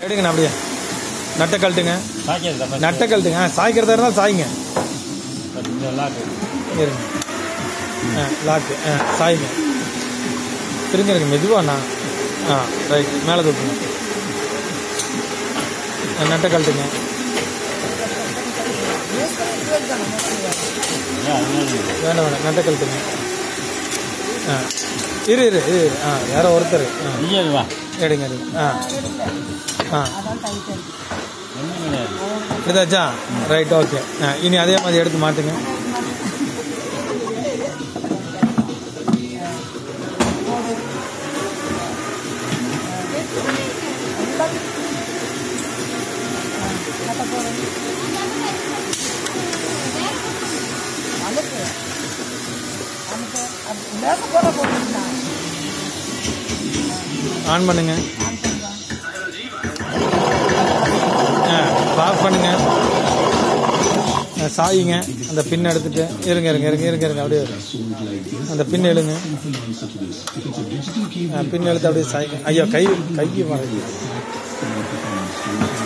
எடுங்கண்ணா அப்படியே நட்டை கழட்டுங்க சாக்கியது தப்பா நட்டை கழட்டுங்க ஆ, சாய்க்கிறதா இருந்தாலும் சாய்ங்க இந்த லாக்கு இருங்க ஆ லாக்கு ஆ சாய்ங்க திரும்பிருங்க மெதுவாண்ணா ஆ ரைட் மேலே தூக்குங்க ஆ, நட்டை கழட்டுங்க ஏன் அதனால வேண்டாம் வேண்டாம் நட்டை கழட்டுங்க ஆ இரு இரு இரு ஆ யாரோ ஒருத்தர் ஆ இங்கே வா எடுங்க எடுங்க ஆ ஆ ஒன்றும் கிடையாது எடுத்தாச்சா ரைட் ஓகே ஆ இனி அதே மாதிரி எடுத்து மாற்றுங்க ஆன் பண்ணுங்க ஆ ஆஃப் பண்ணுங்க ஆ, சாயுங்க அந்த பின் எடுத்துட்டு இருங்க இருங்க இருங்க இருங்க இருங்க அப்படியே இருங்க. அந்த பின் எழுங்க ஆ, பின் எடுத்து அப்படியே சாய்ங்க ஐயோ கை கைக்கு பாருங்க